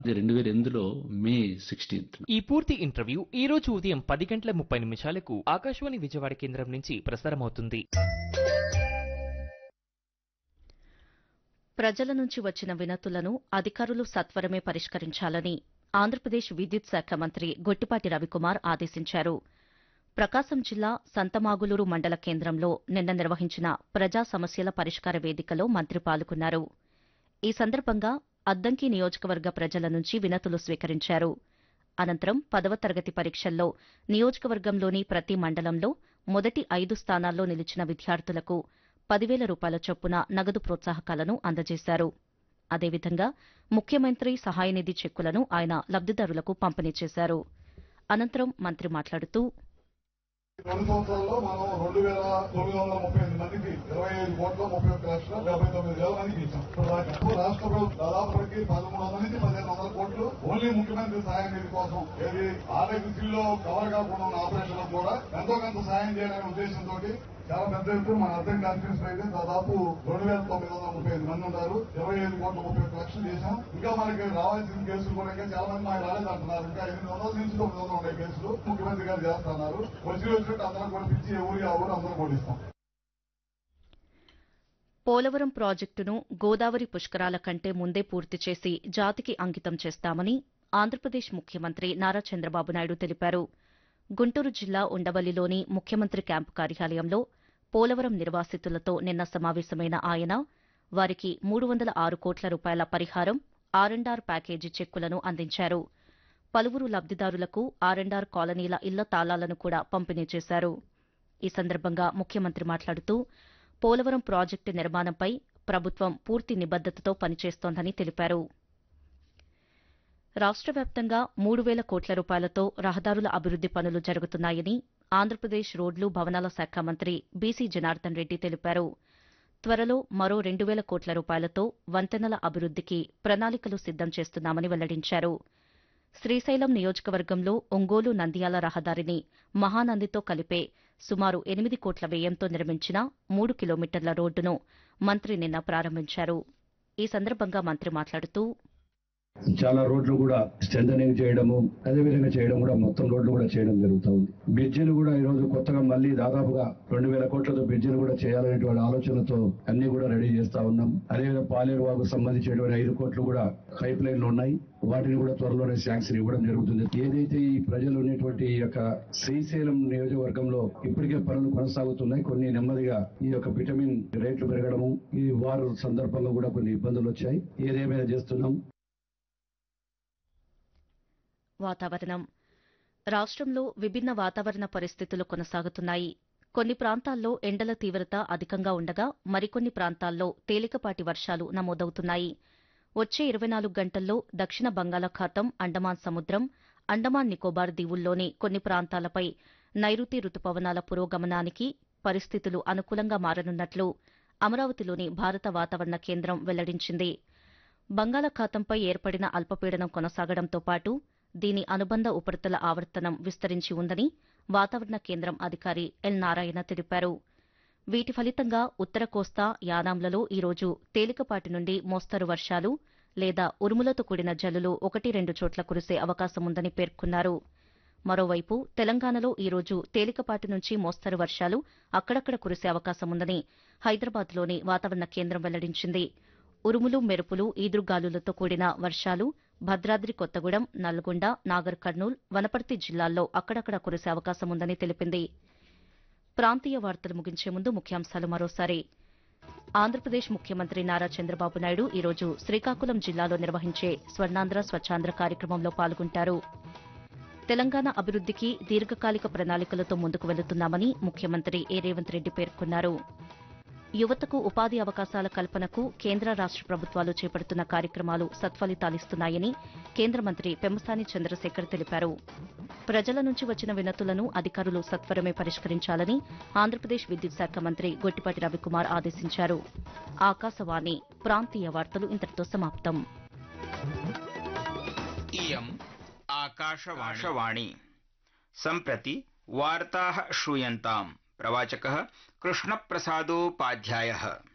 ఇది రెండు వేల ఎనిమిదిలో మే సిక్స్టీన్త్ ఈ పూర్తి ఇంటర్వ్యూ ఈ రోజు ఉదయం పది గంటల ముప్పై నిమిషాలకు ఆకాశవాణి విజయవాడ కేంద్రం నుంచి ప్రసారమవుతుంది ప్రజల నుంచి వచ్చిన వినతులను అధికారులు సత్వరమే పరిష్కరించాలని ఆంధ్రప్రదేశ్ విద్యుత్ శాఖ మంత్రి గొట్టిపాటి రవికుమార్ ఆదేశించారు ప్రకాశం జిల్లా సంతమాగులూరు మండల కేంద్రంలో నిన్న నిర్వహించిన ప్రజా సమస్యల పరిష్కార వేదికలో మంత్రి పాల్గొన్నారు ఈ సందర్భంగా అద్దంకి నియోజకవర్గ ప్రజల నుంచి వినతులు స్వీకరించారు అనంతరం పదవ తరగతి పరీక్షల్లో నియోజకవర్గంలోని ప్రతి మండలంలో మొదటి ఐదు స్థానాల్లో నిలిచిన విద్యార్థులకు పదివేల రూపాయల చొప్పున నగదు ప్రోత్సాహకాలను అందజేశారు అదేవిధంగా ముఖ్యమంత్రి సహాయనిధి చెక్కులను ఆయన లబ్దిదారులకు పంపిణీ చేశారు అనంతరం మంత్రి మాట్లాడుతూ రెండు సంవత్సరాల్లో మనం రెండు వేల తొమ్మిది వందల ముప్పై ఎనిమిది మందికి ఇరవై ఐదు కోట్ల ముప్పై ఒక్క లక్షల డెబ్బై తొమ్మిది వేల మందికి ఇచ్చాం ఇప్పుడు దాకా ఇప్పుడు రాష్ట్ర ప్రభుత్వం దాదాపుకి పదమూడు వందల నుంచి పదిహేను వందల కోట్లు ఓన్లీ ముఖ్యమంత్రి సహాయం నిధి కోసం ఏది ఆరోగ్యశ్రీలో కవర్ కాకుండా ఉన్న ఆపరేషన్లకు కూడా ఎంతో కొంత సహాయం చేయాలనే ఉద్దేశంతో చాలా పెద్ద ఎత్తున మన అర్థం కాన్ఫరెన్స్ అయితే దాదాపు రెండు వేల తొమ్మిది వందల ముప్పై ఐదు మంది ఉన్నారు ఇరవై ఐదు కోట్ల ముప్పై ఒక్క లక్షలు చేశాం ఇంకా మనకి రావాల్సిన కేసులు కూడా ఇంకా చాలా మంది మాకు రాలేదు అంటున్నారు ఇంకా ఎనిమిది వందల నుంచి తొమ్మిది వందలు ఉన్నాయి కేసులు ముఖ్యమంత్రి గారు చేస్తున్నారు వచ్చి వచ్చినట్టు అందరం కూడా పిలిచి ఏ ఊరి ఆ ఊరు అందరం కూడా ఇస్తాం పోలవరం ప్రాజెక్టును గోదావరి పుష్కరాల కంటే ముందే పూర్తి చేసి జాతికి అంకితం చేస్తామని ఆంధ్రప్రదేశ్ ముఖ్యమంత్రి నారా చంద్రబాబు నాయుడు తెలిపారు గుంటూరు జిల్లా ఉండవల్లిలోని ముఖ్యమంత్రి క్యాంపు కార్యాలయంలో పోలవరం నిర్వాసితులతో నిన్న సమావేశమైన ఆయన వారికి మూడు వందల ఆరు కోట్ల రూపాయల పరిహారం ఆర్ఎండ్ఆర్ ప్యాకేజీ చెక్కులను అందించారు పలువురు లబ్దిదారులకు ఆర్ఎండ్ఆర్ కాలనీల ఇళ్ల తాళాలను కూడా పంపిణీ చేశారు ఈ సందర్భంగా ముఖ్యమంత్రి మాట్లాడుతూ పోలవరం ప్రాజెక్టు నిర్మాణంపై ప్రభుత్వం పూర్తి నిబద్దతతో పనిచేస్తోందని తెలిపారు రాష్ట వ్యాప్తంగా మూడు వేల కోట్ల రూపాయలతో రహదారుల అభివృద్ది పనులు జరుగుతున్నాయని ఆంధ్రప్రదేశ్ రోడ్లు భవనాల శాఖ మంత్రి బీసీ జనార్దన్ రెడ్డి తెలిపారు త్వరలో మరో రెండు వేల కోట్ల రూపాయలతో వంతెనల అభివృద్దికి ప్రణాళికలు సిద్దం చేస్తున్నామని వెల్లడించారు శ్రీశైలం నియోజకవర్గంలో ఒంగోలు నంద్యాల రహదారిని మహానందితో కలిపే సుమారు ఎనిమిది కోట్ల వ్యయంతో నిర్మించిన మూడు కిలోమీటర్ల రోడ్డును మంత్రి నిన్న ప్రారంభించారు ఈ సందర్భంగా మంత్రి మాట్లాడుతూ చాలా రోడ్లు కూడా స్ట్రెంథనింగ్ చేయడము అదే విధంగా చేయడం కూడా మొత్తం రోడ్లు కూడా చేయడం జరుగుతూ ఉంది బ్రిడ్జిలు కూడా ఈ రోజు కొత్తగా మళ్ళీ దాదాపుగా రెండు వేల కోట్లతో బ్రిడ్జిలు కూడా చేయాలనేటువంటి ఆలోచనతో అన్ని కూడా రెడీ చేస్తా ఉన్నాం అదేవిధంగా పాలేరు వాకు సంబంధించినటువంటి ఐదు కోట్లు కూడా పైప్ లైన్లు ఉన్నాయి వాటిని కూడా త్వరలోనే శాంక్షన్ ఇవ్వడం జరుగుతుంది ఏదైతే ఈ ప్రజలు ఉన్నటువంటి ఈ యొక్క శ్రీశైలం నియోజకవర్గంలో ఇప్పటికే పనులు కొనసాగుతున్నాయి కొన్ని నెమ్మదిగా ఈ యొక్క విటమిన్ రేట్లు పెరగడము ఈ వారు సందర్భంలో కూడా కొన్ని ఇబ్బందులు వచ్చాయి ఏదేమైనా చేస్తున్నాం వాతావరణం రాష్ట్రంలో విభిన్న వాతావరణ పరిస్థితులు కొనసాగుతున్నాయి కొన్ని ప్రాంతాల్లో ఎండల తీవ్రత అధికంగా ఉండగా మరికొన్ని ప్రాంతాల్లో తేలికపాటి వర్షాలు నమోదవుతున్నాయి వచ్చే ఇరవై నాలుగు గంటల్లో దక్షిణ బంగాళాఖాతం అండమాన్ సముద్రం అండమాన్ నికోబార్ దీవుల్లోని కొన్ని ప్రాంతాలపై నైరుతి రుతుపవనాల పురోగమనానికి పరిస్థితులు అనుకూలంగా మారనున్నట్లు అమరావతిలోని భారత వాతావరణ కేంద్రం వెల్లడించింది బంగాళాఖాతంపై ఏర్పడిన అల్పపీడనం కొనసాగడంతో పాటు దీని అనుబంధ ఉపరితల ఆవర్తనం విస్తరించి ఉందని వాతావరణ కేంద్రం అధికారి ఎల్ నారాయణ తెలిపారు వీటి ఫలితంగా ఉత్తర కోస్తా యానాంలలో ఈరోజు తేలికపాటి నుండి మోస్తరు వర్షాలు లేదా ఉరుములతో కూడిన జల్లులు ఒకటి రెండు చోట్ల కురిసే అవకాశం ఉందని పేర్కొన్నారు మరోవైపు తెలంగాణలో ఈరోజు తేలికపాటి నుంచి మోస్తరు వర్షాలు అక్కడక్కడ కురిసే అవకాశం ఉందని హైదరాబాద్లోని వాతావరణ కేంద్రం వెల్లడించింది ఉరుములు మెరుపులు ఈదురుగాలులతో కూడిన వర్షాలు భద్రాద్రి కొత్తగూడెం నల్గొండ నాగర్ కర్నూల్ వనపర్తి జిల్లాల్లో అక్కడక్కడ కురిసే అవకాశం ఉందని తెలిపింది ప్రాంతీయ వార్తలు ముగించే ముందు ముఖ్యాంశాలు మరోసారి ఆంధ్రప్రదేశ్ ముఖ్యమంత్రి నారా చంద్రబాబు నాయుడు ఈరోజు శ్రీకాకుళం జిల్లాలో నిర్వహించే స్వర్ణాంధ్ర స్వచ్ఛాంధ్ర కార్యక్రమంలో పాల్గొంటారు తెలంగాణ అభివృద్దికి దీర్ఘకాలిక ప్రణాళికలతో ముందుకు వెళుతున్నామని ముఖ్యమంత్రి ఏ రేవంత్ రెడ్డి పేర్కొన్నారు యువతకు ఉపాధి అవకాశాల కల్పనకు కేంద్ర రాష్ట ప్రభుత్వాలు చేపడుతున్న కార్యక్రమాలు సత్ఫలితాలిస్తున్నాయని కేంద్ర మంత్రి పెమ్మసాని చంద్రశేఖర్ తెలిపారు ప్రజల నుంచి వచ్చిన వినతులను అధికారులు సత్వరమే పరిష్కరించాలని ఆంధ్రప్రదేశ్ విద్యుత్ శాఖ మంత్రి గొట్టిపాటి రవికుమార్ ఆదేశించారు ఆకాశవాణి ప్రాంతీయ వార్తలు ఇంతటితో సమాప్తం इयम् आकाशवाणी सम्प्रति वार्ताः श्रूयन्ताम् प्रवाचकः कृष्णप्रसादोपाध्यायः